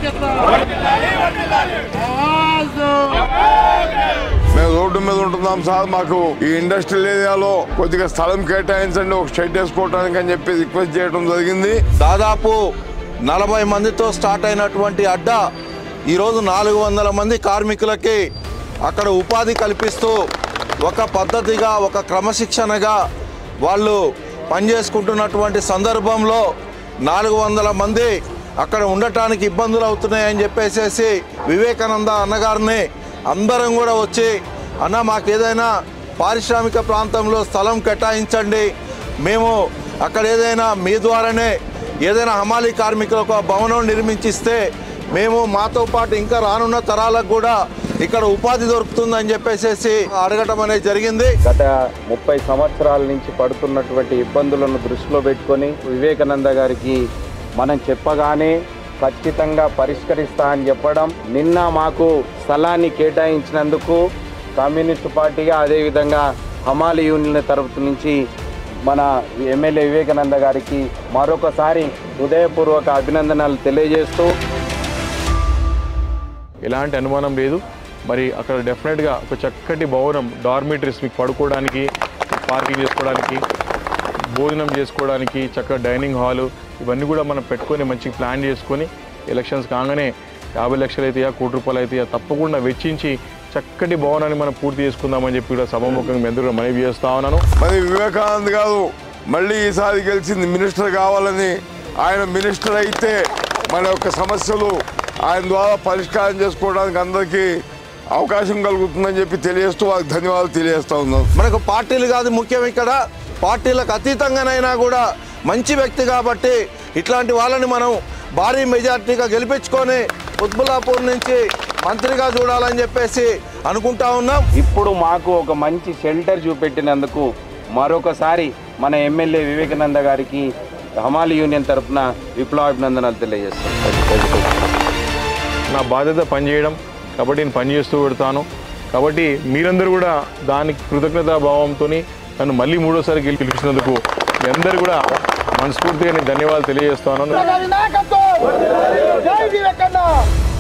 ఐక్యత ఆవాజ్ మేము రోడ్డు మీద ఉంటున్నాం సార్ మాకు ఈ ఇండస్ట్రియల్ ఏరియాలో కొద్దిగా స్థలం కేటాయించండి ఒక షెడ్ వేసుకోవడానికి అని చెప్పి రిక్వెస్ట్ చేయడం జరిగింది దాదాపు నలభై మందితో స్టార్ట్ అయినటువంటి అడ్డ ఈరోజు నాలుగు వందల మంది కార్మికులకి అక్కడ ఉపాధి కల్పిస్తూ ఒక పద్ధతిగా ఒక క్రమశిక్షణగా వాళ్ళు పనిచేసుకుంటున్నటువంటి సందర్భంలో నాలుగు వందల మంది అక్కడ ఉండటానికి ఇబ్బందులు అవుతున్నాయని చెప్పేసేసి వివేకానంద అన్నగారిని అందరం కూడా వచ్చి అన్న మాకు ఏదైనా పారిశ్రామిక ప్రాంతంలో స్థలం కేటాయించండి మేము అక్కడ ఏదైనా మీ ద్వారానే ఏదైనా హమాలీ కార్మికులకు ఒక భవనం నిర్మించిస్తే మేము మాతో పాటు ఇంకా రానున్న తరాలకు కూడా ఇక్కడ ఉపాధి దొరుకుతుందని చెప్పేసి అడగటం అనేది జరిగింది గత ముప్పై సంవత్సరాల నుంచి పడుతున్నటువంటి ఇబ్బందులను దృష్టిలో పెట్టుకొని వివేకానంద గారికి మనం చెప్పగానే ఖచ్చితంగా పరిష్కరిస్తా అని చెప్పడం నిన్న మాకు స్థలాన్ని కేటాయించినందుకు కమ్యూనిస్ట్ పార్టీగా అదేవిధంగా హమాలి యూనియన్ తరఫు నుంచి మన ఎమ్మెల్యే వివేకానంద గారికి మరొకసారి హృదయపూర్వక అభినందనలు తెలియజేస్తూ ఎలాంటి అనుమానం లేదు మరి అక్కడ డెఫినెట్గా ఒక చక్కటి భవనం డార్మిటరీస్ మీకు పడుకోవడానికి పార్కింగ్ చేసుకోవడానికి భోజనం చేసుకోవడానికి చక్కగా డైనింగ్ హాలు ఇవన్నీ కూడా మనం పెట్టుకొని మంచి ప్లాన్ చేసుకొని ఎలక్షన్స్ కాగానే యాభై లక్షలు అయితే కోటి రూపాయలు అయితే తప్పకుండా వెచ్చించి చక్కటి భవనాన్ని మనం పూర్తి చేసుకుందామని చెప్పి కూడా సభాముఖంగా మీ అందరూ మనవి చేస్తా ఉన్నాను మరి వివేకానంద్ గారు మళ్ళీ ఈసారి గెలిచింది మినిస్టర్ కావాలని ఆయన మినిస్టర్ అయితే మన యొక్క సమస్యలు ఆయన ద్వారా పరిష్కారం చేసుకోవడానికి అందరికీ అవకాశం కలుగుతుందని చెప్పి తెలియజేస్తూ వారికి ధన్యవాదాలు తెలియజేస్తా ఉన్నాం మనకు పార్టీలు కాదు ముఖ్యం ఇక్కడ పార్టీలకు అతీతంగానైనా కూడా మంచి వ్యక్తి కాబట్టి ఇట్లాంటి వాళ్ళని మనం భారీ మెజార్టీగా గెలిపించుకొని ఉత్బుల్లాపూర్ నుంచి మంత్రిగా చూడాలని చెప్పేసి అనుకుంటా ఉన్నాం ఇప్పుడు మాకు ఒక మంచి షెల్టర్ చూపెట్టినందుకు మరొకసారి మన ఎమ్మెల్యే వివేకానంద గారికి హమాలి యూనియన్ తరఫున విప్లవాభినందనలు తెలియజేస్తాం నా బాధ్యత పనిచేయడం కాబట్టి నేను పని చేస్తూ పెడతాను కాబట్టి మీరందరూ కూడా దానికి కృతజ్ఞతా భావంతో నన్ను మళ్ళీ మూడోసారి గెలి గెలిపించినందుకు మీ అందరూ కూడా మనస్ఫూర్తిగా నేను ధన్యవాదాలు తెలియజేస్తాను నాయకత్వం జై వివేకన్న